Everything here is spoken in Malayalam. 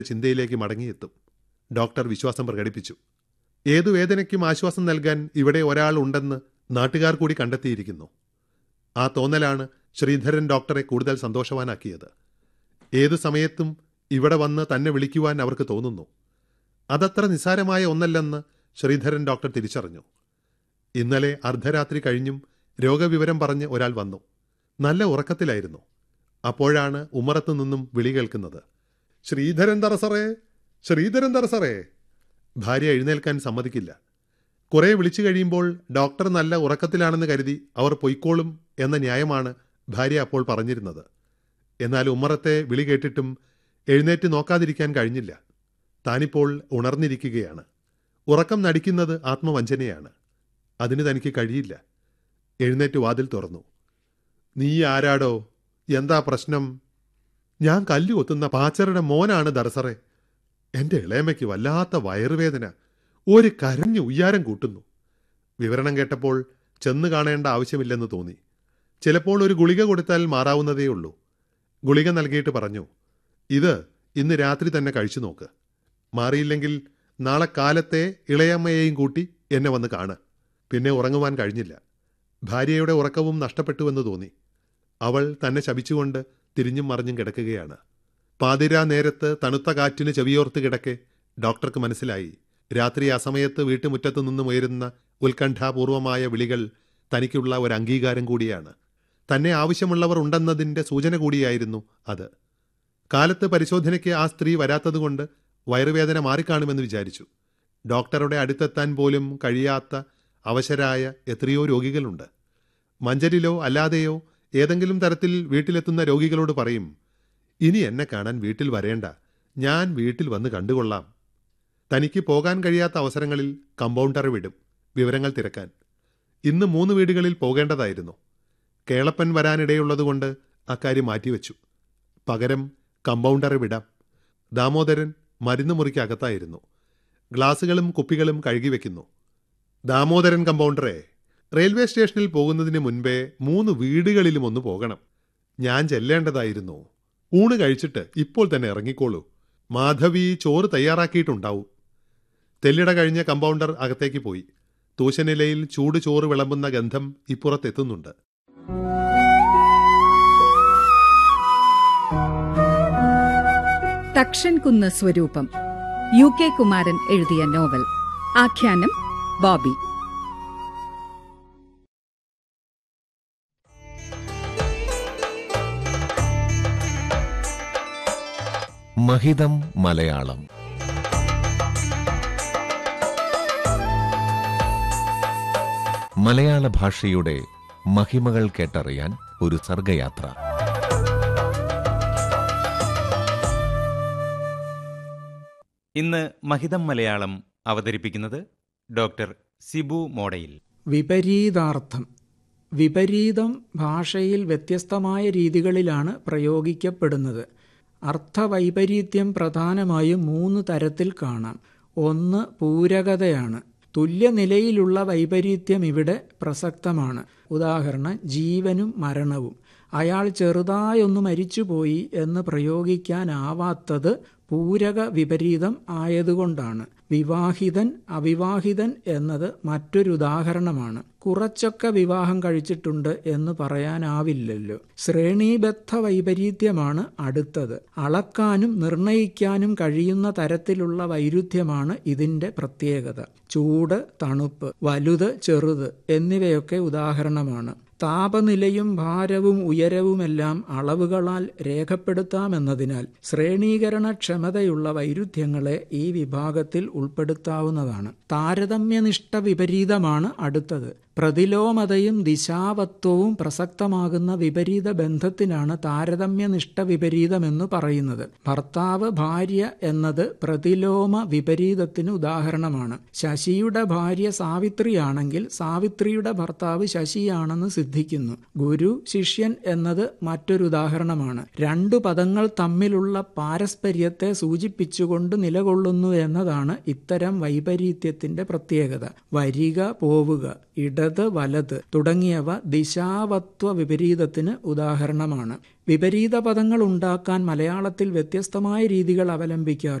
ചിന്തയിലേക്ക് മടങ്ങിയെത്തും ഡോക്ടർ വിശ്വാസം പ്രകടിപ്പിച്ചു ഏതു വേദനയ്ക്കും ആശ്വാസം നൽകാൻ ഇവിടെ ഒരാൾ ഉണ്ടെന്ന് നാട്ടുകാർ കൂടി കണ്ടെത്തിയിരിക്കുന്നു ആ തോന്നലാണ് ശ്രീധരൻ ഡോക്ടറെ കൂടുതൽ സന്തോഷവാനാക്കിയത് ഏതു സമയത്തും ഇവിടെ വന്ന് തന്നെ വിളിക്കുവാൻ അവർക്ക് തോന്നുന്നു അതത്ര നിസ്സാരമായ ഒന്നല്ലെന്ന് ശ്രീധരൻ ഡോക്ടർ തിരിച്ചറിഞ്ഞു ഇന്നലെ അർദ്ധരാത്രി കഴിഞ്ഞും രോഗവിവരം പറഞ്ഞ് ഒരാൾ വന്നു നല്ല ഉറക്കത്തിലായിരുന്നു അപ്പോഴാണ് ഉമ്മറത്തു നിന്നും വിളി കേൾക്കുന്നത് ശ്രീധരൻ തറസറേ ശ്രീധരൻ തറസറേ ഭാര്യ എഴുന്നേൽക്കാൻ സമ്മതിക്കില്ല കുറെ വിളിച്ചു കഴിയുമ്പോൾ ഡോക്ടർ നല്ല ഉറക്കത്തിലാണെന്ന് കരുതി അവർ പൊയ്ക്കോളും എന്ന ന്യായമാണ് ഭാര്യ അപ്പോൾ പറഞ്ഞിരുന്നത് എന്നാൽ ഉമ്മറത്തെ വിളി കേട്ടിട്ടും എഴുന്നേറ്റ് നോക്കാതിരിക്കാൻ കഴിഞ്ഞില്ല താനിപ്പോൾ ഉണർന്നിരിക്കുകയാണ് ഉറക്കം നടിക്കുന്നത് ആത്മവഞ്ചനയാണ് അതിന് തനിക്ക് കഴിയില്ല എഴുന്നേറ്റ് വാതിൽ തുറന്നു നീ ആരാടോ എന്താ പ്രശ്നം ഞാൻ കല്ലു കൊത്തുന്ന പാച്ചറുടെ മോനാണ് ദർസറെ എന്റെ ഇളയമയ്ക്ക് വല്ലാത്ത വയറുവേദന ഒരു കരഞ്ഞു ഉയ്യാരം കൂട്ടുന്നു വിവരണം കേട്ടപ്പോൾ ചെന്ന് കാണേണ്ട ആവശ്യമില്ലെന്ന് തോന്നി ചിലപ്പോൾ ഒരു ഗുളിക കൊടുത്താൽ മാറാവുന്നതേ ഉള്ളൂ ഗുളിക നൽകിയിട്ട് പറഞ്ഞു ഇത് ഇന്ന് രാത്രി തന്നെ കഴിച്ചു നോക്ക് മാറിയില്ലെങ്കിൽ നാളെ കാലത്തെ ഇളയമ്മയെയും കൂട്ടി എന്നെ വന്ന് കാണ് പിന്നെ ഉറങ്ങുവാൻ കഴിഞ്ഞില്ല ഭാര്യയുടെ ഉറക്കവും നഷ്ടപ്പെട്ടുവെന്ന് തോന്നി അവൾ തന്നെ ശപിച്ചുകൊണ്ട് തിരിഞ്ഞും മറിഞ്ഞും കിടക്കുകയാണ് പാതിരാ നേരത്ത് തണുത്ത കാറ്റിന് ചെവിയോർത്ത് കിടക്കെ ഡോക്ടർക്ക് മനസ്സിലായി രാത്രി ആ സമയത്ത് വീട്ടുമുറ്റത്തു നിന്നും ഉയരുന്ന ഉത്കണ്ഠാപൂർവമായ വിളികൾ തനിക്കുള്ള ഒരു അംഗീകാരം കൂടിയാണ് തന്നെ ആവശ്യമുള്ളവർ ഉണ്ടെന്നതിൻ്റെ സൂചന കൂടിയായിരുന്നു അത് കാലത്ത് പരിശോധനയ്ക്ക് ആ സ്ത്രീ വരാത്തതുകൊണ്ട് വയറുവേദന മാറിക്കാണുമെന്ന് വിചാരിച്ചു ഡോക്ടറുടെ അടുത്തെത്താൻ പോലും കഴിയാത്ത അവശരായ എത്രയോ രോഗികളുണ്ട് മഞ്ചലിലോ അല്ലാതെയോ ഏതെങ്കിലും തരത്തിൽ വീട്ടിലെത്തുന്ന രോഗികളോട് പറയും ഇനി എന്നെ കാണാൻ വീട്ടിൽ വരേണ്ട ഞാൻ വീട്ടിൽ വന്ന് കണ്ടുകൊള്ളാം തനിക്ക് പോകാൻ കഴിയാത്ത അവസരങ്ങളിൽ കമ്പൗണ്ടറെ വിടും വിവരങ്ങൾ തിരക്കാൻ ഇന്ന് മൂന്ന് വീടുകളിൽ പോകേണ്ടതായിരുന്നു കേളപ്പൻ വരാനിടയുള്ളതുകൊണ്ട് അക്കാര്യം മാറ്റിവെച്ചു പകരം കമ്പൗണ്ടറെ വിടാം ദാമോദരൻ മരുന്ന് മുറിക്ക് അകത്തായിരുന്നു ഗ്ലാസുകളും കുപ്പികളും കഴുകി വെക്കുന്നു ദാമോദരൻ കമ്പൗണ്ടറെ റെയിൽവേ സ്റ്റേഷനിൽ പോകുന്നതിന് മുൻപേ മൂന്ന് വീടുകളിലും ഒന്ന് പോകണം ഞാൻ ചെല്ലേണ്ടതായിരുന്നു ഊണ് കഴിച്ചിട്ട് ഇപ്പോൾ തന്നെ ഇറങ്ങിക്കോളൂ മാധവി ചോറ് തയ്യാറാക്കിയിട്ടുണ്ടാവും തെല്ലിട കഴിഞ്ഞ കമ്പൗണ്ടർ അകത്തേക്ക് പോയി തൂശനിലയിൽ ചൂട് ചോറ് വിളമ്പുന്ന ഗന്ധം ഇപ്പുറത്തെത്തുന്നുണ്ട് തക്ഷൻകുന്ന് സ്വരൂപം യു കെ കുമാരൻ എഴുതിയ നോവൽ ആഖ്യാനം ബോബി മഹിതം മലയാളം മലയാള ഭാഷയുടെ മഹിമകൾ കേട്ടറിയാൻ ഒരു സർഗയാത്ര ഇന്ന് മഹിതം മലയാളം അവതരിപ്പിക്കുന്നത് ഡോക്ടർ സിബു മോഡയിൽ വിപരീതാർത്ഥം വിപരീതം ഭാഷയിൽ വ്യത്യസ്തമായ രീതികളിലാണ് പ്രയോഗിക്കപ്പെടുന്നത് അർത്ഥവൈപരീത്യം പ്രധാനമായും മൂന്ന് തരത്തിൽ കാണാം ഒന്ന് പൂരകതയാണ് തുല്യനിലയിലുള്ള വൈപരീത്യം ഇവിടെ പ്രസക്തമാണ് ഉദാഹരണം ജീവനും മരണവും അയാൾ ചെറുതായൊന്ന് മരിച്ചുപോയി എന്ന് പ്രയോഗിക്കാനാവാത്തത് പൂരക വിപരീതം ആയതുകൊണ്ടാണ് വിവാഹിതൻ അവിവാഹിതൻ എന്നത് മറ്റൊരുദാഹരണമാണ് കുറച്ചൊക്കെ വിവാഹം കഴിച്ചിട്ടുണ്ട് എന്ന് പറയാനാവില്ലല്ലോ ശ്രേണീബദ്ധ വൈപരീത്യമാണ് അടുത്തത് അളക്കാനും നിർണയിക്കാനും കഴിയുന്ന തരത്തിലുള്ള വൈരുദ്ധ്യമാണ് ഇതിന്റെ പ്രത്യേകത ചൂട് തണുപ്പ് വലുത് ചെറുത് എന്നിവയൊക്കെ ഉദാഹരണമാണ് താപനിലയും ഭാരവും ഉയരവുമെല്ലാം അളവുകളാൽ രേഖപ്പെടുത്താമെന്നതിനാൽ ശ്രേണീകരണക്ഷമതയുള്ള വൈരുദ്ധ്യങ്ങളെ ഈ വിഭാഗത്തിൽ ഉൾപ്പെടുത്താവുന്നതാണ് താരതമ്യനിഷ്ഠ വിപരീതമാണ് അടുത്തത് പ്രതിലോമതയും ദിശാവത്വവും പ്രസക്തമാകുന്ന വിപരീത ബന്ധത്തിനാണ് താരതമ്യനിഷ്ഠ വിപരീതമെന്ന് പറയുന്നത് ഭർത്താവ് ഭാര്യ എന്നത് പ്രതിലോമ വിപരീതത്തിന് ഉദാഹരണമാണ് ശശിയുടെ ഭാര്യ സാവിത്രിയാണെങ്കിൽ സാവിത്രിയുടെ ഭർത്താവ് ശശിയാണെന്ന് സിദ്ധിക്കുന്നു ഗുരു ശിഷ്യൻ എന്നത് മറ്റൊരു ഉദാഹരണമാണ് രണ്ടു പദങ്ങൾ തമ്മിലുള്ള പാരസ്പര്യത്തെ സൂചിപ്പിച്ചുകൊണ്ട് നിലകൊള്ളുന്നു എന്നതാണ് ഇത്തരം വൈപരീത്യത്തിന്റെ പ്രത്യേകത വരിക പോവുക ഇടത് ഇടത് വലത് തുടങ്ങിയവ ദിശാവത്വ വിപരീതത്തിന് ഉദാഹരണമാണ് വിപരീത പദങ്ങൾ ഉണ്ടാക്കാൻ മലയാളത്തിൽ വ്യത്യസ്തമായ രീതികൾ അവലംബിക്കാറുണ്ട്